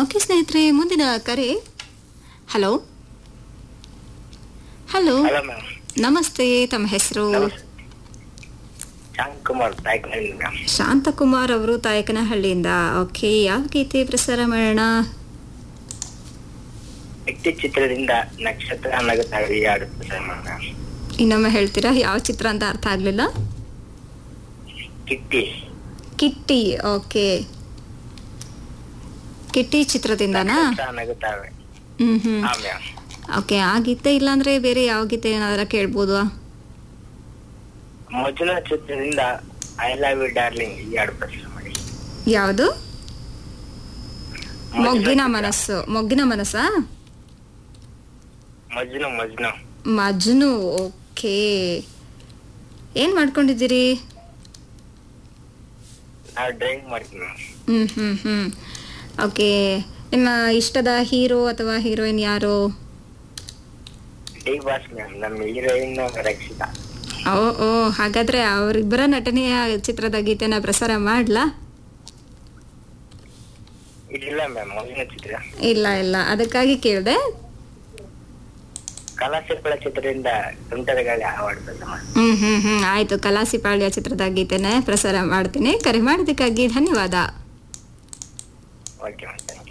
Okay ಸ್ನೇಹಿತರೆ ಮುಂದಿನ ಕರೆ ಹಲೋ ಹಲೋ ಹಲೋ ಮ್ಯಾಮ್ ನಮಸ್ತೆ ತಮ್ಮ ಹೆಸರು ನಮಸ್ತೆ ಶಾಂತ್ ಕುಮಾರ್ ತಾಯ್ಕನಹಳ್ಳಿ ಮ್ಯಾಮ್ ಶಾಂತಕುಮಾರ್ ಅವರು ತಾಯಕನಹಳ್ಳಿಯಿಂದ ಓಕೆ ಯಾವ ಗೀತೆ ಪ್ರಸಾರ ಮಾಡೋಣ ವ್ಯಕ್ತಿ ಚಿತ್ರದಿಂದ ನಕ್ಷತ್ರ ನಗುತ್ತಾವೆ ಈ ಹಾಡು ಪ್ರಸಾರ ಮಾಡಿ ಮ್ಯಾಮ್ ಇನ್ನೊಮ್ಮೆ ಹೇಳ್ತೀರಾ ಯಾವ ಚಿತ್ರ ಅಂತ ಅರ್ಥ ಆಗ್ಲಿಲ್ಲ ಕಿಟ್ಟಿ ಕಿಟ್ಟಿ ಓಕೆ ಕಿಟ್ಟಿ ಚಿತ್ರದಿಂದನಾ ನಕ್ಷತ್ರ ನಗುತ್ತಾವೆ ಹ್ಮ್ ಹ್ಮ್ ಹಾ ಮ್ಯಾಮ್ ಓಕೆ ಆ ಗೀತೆ ಇಲ್ಲಾಂದ್ರೆ ಬೇರೆ ಯಾವ ಗೀತೆ ಏನಾದ್ರ ಕೇಳ್ಬೋದು ಮೊದಲ ಚಿತ್ರದಿಂದ ಐ ಲವ್ ಯು ಡಾರ್ಲಿಂಗ್ ಈ ಹಾಡು ಪ್ರಸಾರ ಮಾಡಿ ಯಾವುದು ಮೊಜ್ನು ಮೊಗ್ಗಿನ ಚಿತ್ರ. ಮನಸ್ಸು ಮೊಗ್ಗಿನ ಮನಸ್ಸಾ ಮಜ್ನು ಮಜ್ನು ಮಜ್ನು ಓಕೆ ಏನ್ ಮಾಡ್ಕೊಂಡಿದ್ದೀರಿ ನಾವು ಡ್ರೈವಿಂಗ್ ಮಾಡ್ತೀವಿ ಮ್ಯಾಮ್ ಹ್ಮ್ ಹ್ಮ್ ಹ್ಮ್ ಓಕೆ ನಿಮ್ಮ ಇಷ್ಟದ ಹೀರೋ ಅಥವಾ ಹೀರೋಯಿನ್ ಯಾರು ಡಿ ಬಾಸ್ ಮ್ಯಾಮ್ ನಮ್ಮ ಹೀರೋಯಿನ್ ರಕ್ಷಿತಾ ಓ ಓ ಹಾಗಾದ್ರೆ ಅವರಿಬ್ಬರ ನಟನೆಯ ಚಿತ್ರದ ಗೀತೆನ ಪ್ರಸಾರ ಮಾಡ್ಲಾ ಇದಿಲ್ಲ ಮ್ಯಾಮ್ ಮೊದಲಿನ ಚಿತ್ರ ಇಲ್ಲ ಇಲ್ಲ ಅದಕ್ಕಾಗಿ ಕೇಳಿದೆ ಕಲಾಸಿಪಳ ಚಿತ್ರದಿಂದ ತುಂಟದ ಗಾಳಿ ಆ ಹಾಡು ಪ್ರಸಾರ ಮಾಡಿ ಹ್ಮ್ ಹ್ಮ್ ಹ್ಮ್ ಆಯ್ತು ಕಲಾಸಿಪಾಳ್ಯ ಚಿತ್ರದ ಗೀತೆನ ಪ್ರಸಾರ ಮಾಡ್ತೀನಿ ಕರೆ ಮಾಡಿದ್ದಕ್ಕಾಗಿ ಧನ್ಯವಾದ ಓಕೆ ಮ್ಯಾಮ್